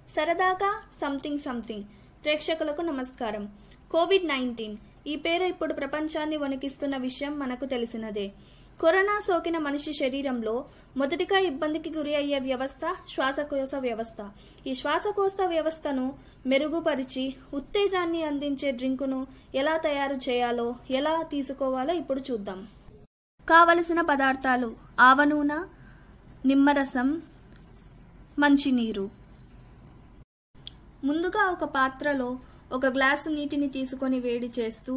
సరదాగా something something ప్రేక్షకులకు నమస్కారం కోవిడ్ నైన్టీన్ ఈ పేరు ఇప్పుడు ప్రపంచాన్ని వణికిస్తున్న విషయం మనకు తెలిసినదే కరోనా సోకిన మనిషి శరీరంలో మొదటిగా ఇబ్బందికి గురి అయ్యే వ్యవస్థ శ్వాసకోశ వ్యవస్థ ఈ శ్వాసకోశ వ్యవస్థను మెరుగుపరిచి ఉత్తేజాన్ని అందించే డ్రింకును ఎలా తయారు చేయాలో ఎలా తీసుకోవాలో ఇప్పుడు చూద్దాం కావలసిన పదార్థాలు ఆవ నూనె నిమ్మరసం మంచినీరు ముందుగా ఒక పాత్రలో ఒక గ్లాసు నీటిని తీసుకొని వేడి చేస్తూ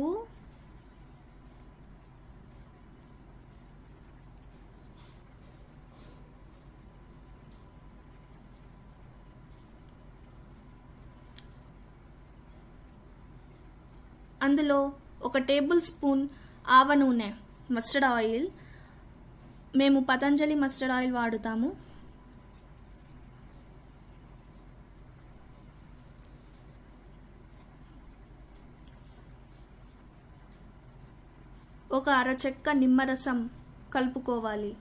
అందులో ఒక టేబుల్ స్పూన్ ఆవ నూనె మస్టర్డ్ ఆయిల్ మేము పతంజలి మస్టర్డ్ ఆయిల్ వాడుతాము ఒక అరచెక్క నిమ్మరసం కలుపుకోవాలి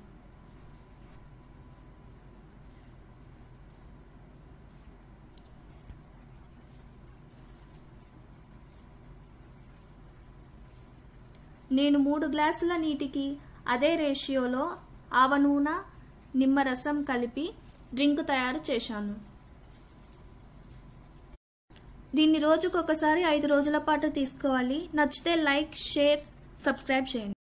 నేను మూడు గ్లాసుల నీటికి అదే రేషియోలో ఆవ నూనె నిమ్మరసం కలిపి డ్రింక్ తయారు చేశాను దీన్ని రోజుకొకసారి ఐదు రోజుల పాటు తీసుకోవాలి నచ్చితే లైక్ షేర్ సబ్స్క్రైబ్ చేయండి